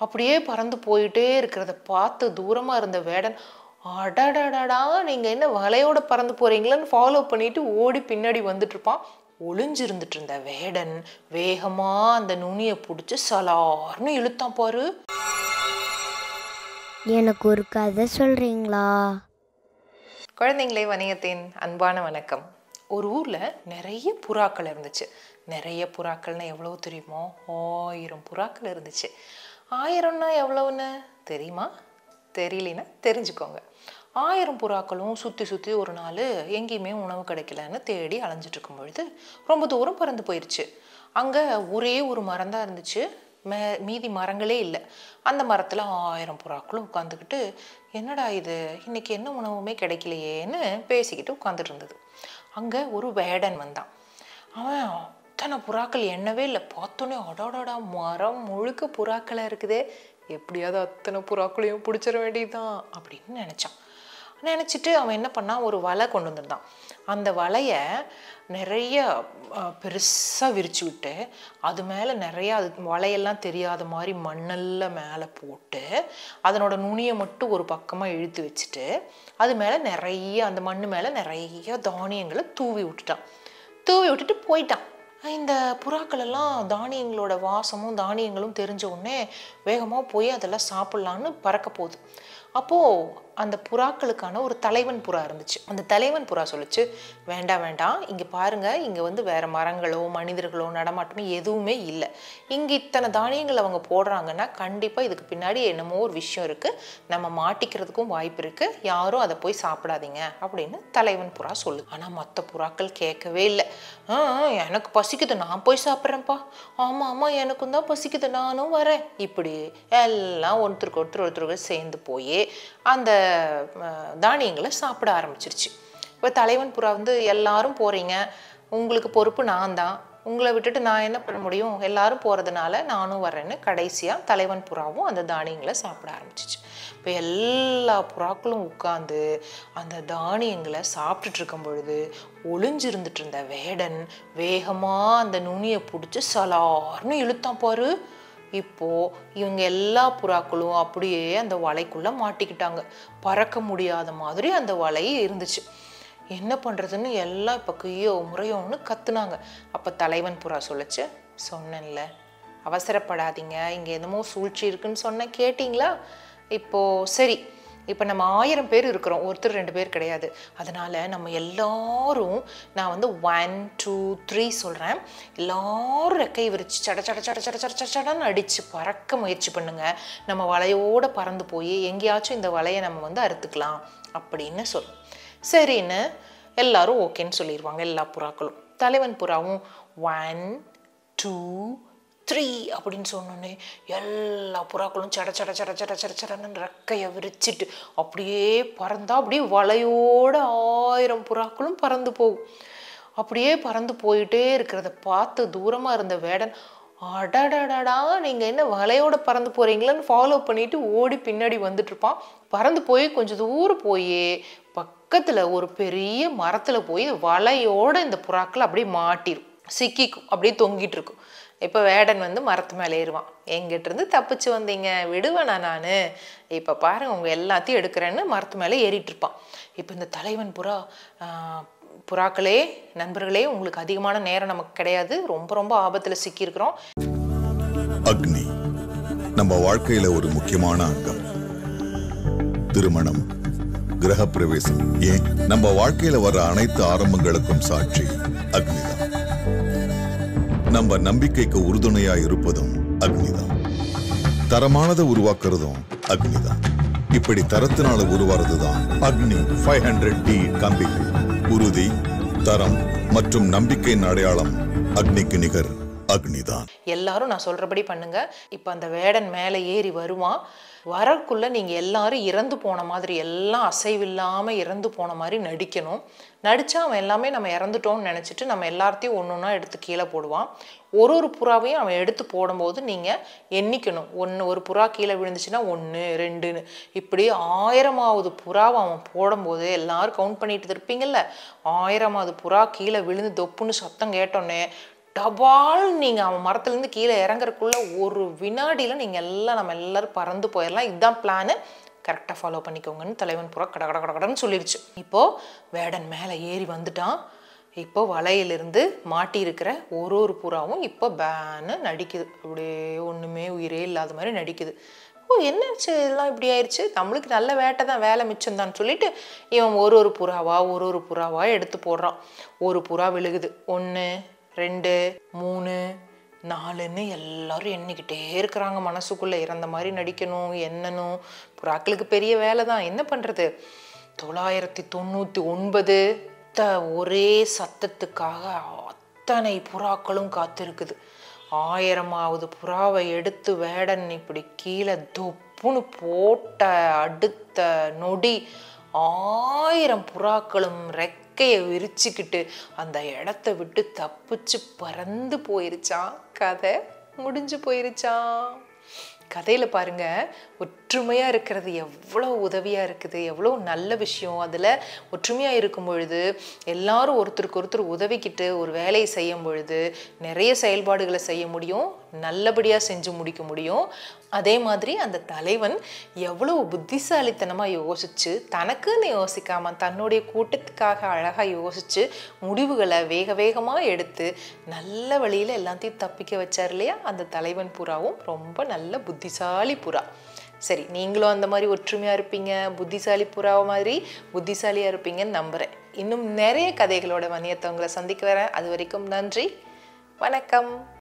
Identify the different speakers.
Speaker 1: அப்படியே பறந்து போயிட்டே இருக்கிறத பார்த்து தூரமாக இருந்த வேடன் அடடடடா நீங்கள் என்ன வலையோட பறந்து போகிறீங்களான்னு ஃபாலோ பண்ணிட்டு ஓடி பின்னாடி வந்துட்டு இருப்பான் ஒளிஞ்சிருந்துட்டு இருந்த வேடன் வேகமாக அந்த நுனியை பிடிச்சி சலார்னு இழுத்தான் பாரு
Speaker 2: எனக்கு ஒரு கதை சொல்கிறீங்களா
Speaker 1: குழந்தைங்களே வணிகத்தின் அன்பான வணக்கம் ஒரு ஊரில் நிறைய புறாக்கள் இருந்துச்சு நிறைய புறாக்கள்னா எவ்வளோ தெரியுமோ ஆயிரம் புறாக்கள் இருந்துச்சு ஆயிரம்னா எவ்வளோன்னு தெரியுமா தெரியலனா தெரிஞ்சுக்கோங்க ஆயிரம் புறாக்களும் சுற்றி சுற்றி ஒரு நாள் எங்கேயுமே உணவு கிடைக்கலன்னு தேடி அலைஞ்சிட்டு இருக்கும் பொழுது ரொம்ப தூரம் பறந்து போயிடுச்சு அங்கே ஒரே ஒரு மரம் தான் இருந்துச்சு மே மீதி மரங்களே இல்லை அந்த மரத்தில் ஆயிரம் புறாக்களும் உட்காந்துக்கிட்டு என்னடா இது இன்னைக்கு என்ன உணவுமே கிடைக்கலையேன்னு பேசிக்கிட்டு உட்காந்துட்டு இருந்தது அங்கே ஒரு வேடன் வந்தான் அவன் அத்தனை புறாக்கள் எண்ணவே இல்லை பார்த்தோன்னே அடாடாடா மரம் முழுக்க புறாக்களை இருக்குதே எப்படியாவது அத்தனை புறாக்களையும் பிடிச்சிட வேண்டியதுதான் அப்படின்னு நினச்சான் நினச்சிட்டு அவன் என்ன பண்ணான் ஒரு வலை கொண்டு வந்திருந்தான் அந்த வலையை நிறைய பெருசாக விரிச்சு விட்டு அது மேலே நிறையா அது வலையெல்லாம் தெரியாத மாதிரி மண்ணெல்லாம் மேலே போட்டு அதனோட நுனியை மட்டும் ஒரு பக்கமாக இழுத்து வச்சுட்டு அது மேலே நிறைய அந்த மண் மேலே நிறைய தானியங்களை தூவி விட்டுட்டான் தூவி விட்டுட்டு போயிட்டான் இந்த புறாக்கள் எல்லாம் தானியங்களோட வாசமும் தானியங்களும் தெரிஞ்ச உடனே வேகமாக போய் அதெல்லாம் சாப்பிட்லான்னு பறக்க போகுது அப்போது அந்த புறாக்களுக்கான ஒரு தலைவன் புறா இருந்துச்சு அந்த தலைவன் புறா சொல்லுச்சு வேண்டாம் வேண்டாம் இங்கே பாருங்கள் இங்கே வந்து வேறு மரங்களோ மனிதர்களோ நடமாட்டமே எதுவுமே இல்லை இங்கே இத்தனை தானியங்கள் அவங்க போடுறாங்கன்னா கண்டிப்பாக இதுக்கு பின்னாடி என்னமோ ஒரு விஷயம் இருக்குது நம்ம மாட்டிக்கிறதுக்கும் வாய்ப்பு இருக்குது யாரும் அதை போய் சாப்பிடாதீங்க அப்படின்னு தலைவன் புறா சொல்லு ஆனால் மற்ற புறாக்கள் கேட்கவே இல்லை ஆ எனக்கு பசிக்குது நான் போய் சாப்பிட்றேன்ப்பா ஆமாம் ஆமாம் எனக்கும் தான் பசிக்குது நானும் வரேன் இப்படி எல்லாம் ஒருத்தருக்கு ஒருத்தர் ஒருத்தருக்கு சேர்ந்து போய் அந்த தானியங்களை சாப்பிட ஆரம்பிச்சிருச்சு இப்போ தலைவன் புறா வந்து எல்லாரும் போகிறீங்க உங்களுக்கு பொறுப்பு நான் தான் உங்களை விட்டுட்டு நான் என்ன பண்ண முடியும் எல்லாரும் போகிறதுனால நானும் வரேன்னு கடைசியாக தலைவன் புறாவும் அந்த தானியங்களை சாப்பிட ஆரம்பிச்சிச்சு இப்போ எல்லா புறாக்களும் உட்காந்து அந்த தானியங்களை சாப்பிட்டுட்டு இருக்கும் பொழுது ஒளிஞ்சிருந்துட்டு இருந்த வேடன் வேகமாக அந்த நுனியை பிடிச்சி சலார்னு இழுத்தான் பாரு இப்போ இவங்க எல்லா புறாக்களும் அப்படியே அந்த வலைக்குள்ள மாட்டிக்கிட்டாங்க பறக்க முடியாத மாதிரி அந்த வலை இருந்துச்சு என்ன பண்ணுறதுன்னு எல்லாம் இப்போ கையோ முறையோன்னு கத்துனாங்க அப்போ தலைவன் புறா சொல்லுச்சு சொன்னேன்ல அவசரப்படாதீங்க இங்கே என்னமோ சூழ்ச்சி இருக்குன்னு சொன்னேன் கேட்டிங்களா இப்போது சரி இப்போ நம்ம ஆயிரம் பேர் இருக்கிறோம் ஒருத்தர் ரெண்டு பேர் கிடையாது அதனால் நம்ம எல்லாரும் நான் வந்து ஒன் டூ த்ரீ சொல்கிறேன் எல்லாரும் ரெக்கை விரிச்சு சட சட சட சட சட சட சடன்னு அடித்து பறக்க முயற்சி பண்ணுங்க நம்ம வலையோடு பறந்து போய் எங்கேயாச்சும் இந்த வலையை நம்ம வந்து அறுத்துக்கலாம் அப்படின்னு சொல் சரின்னு எல்லாரும் ஓகேன்னு சொல்லிடுவாங்க எல்லா புறாக்களும் தலைவன் புறாவும் ஒன் டூ த்ரீ அப்படின்னு சொன்னோன்னே எல்லா புறாக்களும் சட சட சட சட சட சடன்னு ரெக்கையை விரிச்சிட்டு அப்படியே பறந்தா அப்படியே வலையோட ஆயிரம் புறாக்களும் பறந்து போகும் அப்படியே பறந்து போயிட்டே இருக்கிறத பார்த்து தூரமாக இருந்த வேடன் அடடடடா நீங்கள் என்ன வலையோட பறந்து போகிறீங்களான்னு ஃபாலோ பண்ணிட்டு ஓடி பின்னாடி வந்துட்டு இருப்பான் பறந்து போய் கொஞ்சம் தூரம் போய் பக்கத்தில் ஒரு பெரிய மரத்தில் போய் வலையோட இந்த புறாக்கள் அப்படியே மாட்டிடும் சிக்கிக்கும் அப்படியே தொங்கிட்டு இருக்கும் இப்போ வேடன் வந்து மரத்து மேலே ஏறுவான் எங்கிட்டிருந்து தப்பிச்சு வந்தீங்க விடுவேனா நான் இப்போ பாருங்க உங்கள் எல்லாத்தையும் எடுக்கிறேன்னு மரத்து மேலே ஏறிட்டு இருப்பான் இப்போ இந்த தலைவன் புறா புறாக்களே நண்பர்களே உங்களுக்கு அதிகமான நேரம் நமக்கு கிடையாது ரொம்ப ரொம்ப ஆபத்தில் சிக்கியிருக்கிறோம்
Speaker 3: அக்னி நம்ம வாழ்க்கையில ஒரு முக்கியமான அங்கம் திருமணம் கிரகப்பிரவேசம் ஏன் நம்ம வாழ்க்கையில வர்ற அனைத்து ஆரம்பங்களுக்கும் சாட்சி அக்னிதான் நம்ம நம்பிக்கைக்கு உறுதுணையா இருப்பதும் அக்னிதான் தரமானதை உருவாக்குறதும் அக்னிதான் இப்படி தரத்தினால உருவாறதுதான் அக்னி ஃபைவ் ஹண்ட்ரட் டி கம்பிகள் உறுதி தரம் மற்றும் நம்பிக்கையின் அடையாளம் அக்னிக்கு நிகர் அக்னிதான்
Speaker 1: எல்லாரும் நான் சொல்றபடி பண்ணுங்க இப்போ அந்த வேடன் மேலே ஏறி வருவான் வரக்குள்ள நீங்க எல்லாரும் இறந்து போன மாதிரி எல்லாம் அசைவில்லாம இறந்து போன மாதிரி நடிக்கணும் நடிச்சா அவன் எல்லாமே நம்ம இறந்துட்டோம்னு நினச்சிட்டு நம்ம எல்லாத்தையும் ஒன்று ஒன்றா எடுத்து கீழே போடுவான் ஒரு ஒரு புறாவையும் அவன் எடுத்து போடும்போது நீங்கள் எண்ணிக்கணும் ஒன்று ஒரு புறா கீழே விழுந்துச்சுன்னா ஒன்று ரெண்டுன்னு இப்படி ஆயிரமாவது புறாவை அவன் போடும்போது எல்லாரும் கவுண்ட் பண்ணிட்டு இருப்பீங்கல்ல ஆயிரமாவது புறா கீழே விழுந்து தொப்புன்னு சத்தம் கேட்டோன்னே டபால் நீங்கள் அவன் மரத்துலேருந்து கீழே இறங்குறதுக்குள்ள ஒரு வினாடியில் நீங்கள் எல்லாம் நம்ம எல்லாரும் பறந்து போயிடலாம் இதுதான் பிளானு கரெக்டாக ஃபாலோ பண்ணிக்கோங்கன்னு தலைவன் புறா கட கட கட கடன்னு சொல்லிடுச்சு இப்போது வேடன் மேலே ஏறி வந்துட்டான் இப்போ வலையிலிருந்து மாட்டியிருக்கிற ஒரு ஒரு புறாவும் இப்போ பேனு நடிக்குது அப்படியே ஒன்றுமே உயிரே இல்லாத மாதிரி நடிக்குது ஓ என்னாச்சு இதெல்லாம் இப்படி ஆயிடுச்சு நம்மளுக்கு நல்ல வேட்டை தான் வேலை மிச்சம்தான்னு சொல்லிட்டு இவன் ஒரு ஒரு புறாவா ஒரு ஒரு புறாவா எடுத்து போடுறான் ஒரு புறா விழுகுது ஒன்று ரெண்டு மூணு நாலுன்னு எல்லாரும் எண்ணிக்கிட்டே இருக்கிறாங்க மனசுக்குள்ளே இறந்த மாதிரி நடிக்கணும் எண்ணணும் புறாக்களுக்கு பெரிய வேலை தான் என்ன பண்ணுறது தொள்ளாயிரத்தி தொண்ணூற்றி ஒன்பது த ஒரே சத்தத்துக்காக அத்தனை புறாக்களும் காத்திருக்குது ஆயிரமாவது புறாவை எடுத்து வேடன் இப்படி கீழே தொப்புன்னு போட்ட அடுத்த நொடி ஆயிரம் புறாக்களும் ரெக்கையை விரிச்சுக்கிட்டு அந்த இடத்த விட்டு தப்பிச்சு பறந்து போயிருச்சான் கதை முடிஞ்சு போயிருச்சான் கதையில் பாருங்க ஒற்றுமையாக இருக்கிறது எவ்வளோ உதவியாக இருக்குது எவ்வளோ நல்ல விஷயம் அதில் ஒற்றுமையாக இருக்கும் பொழுது எல்லாரும் ஒருத்தருக்கு ஒருத்தர் உதவிக்கிட்டு ஒரு வேலையை செய்யும் பொழுது நிறைய செயல்பாடுகளை செய்ய முடியும் நல்லபடியாக செஞ்சு முடிக்க முடியும் அதே மாதிரி அந்த தலைவன் எவ்வளோ புத்திசாலித்தனமாக யோசிச்சு தனக்குன்னு யோசிக்காம தன்னுடைய கூட்டத்துக்காக அழகாக யோசிச்சு முடிவுகளை வேக வேகமாக எடுத்து நல்ல வழியில் எல்லாத்தையும் தப்பிக்க வச்சார் இல்லையா அந்த தலைவன் புறாவும் ரொம்ப நல்ல புத்திசாலி புறா சரி நீங்களும் அந்த மாதிரி ஒற்றுமையாக இருப்பீங்க புத்திசாலி புறாவை மாதிரி புத்திசாலியாக இருப்பீங்கன்னு நம்புகிறேன் இன்னும் நிறைய கதைகளோட வணியத்தை உங்களை சந்திக்க வரேன் அது வரைக்கும் நன்றி வணக்கம்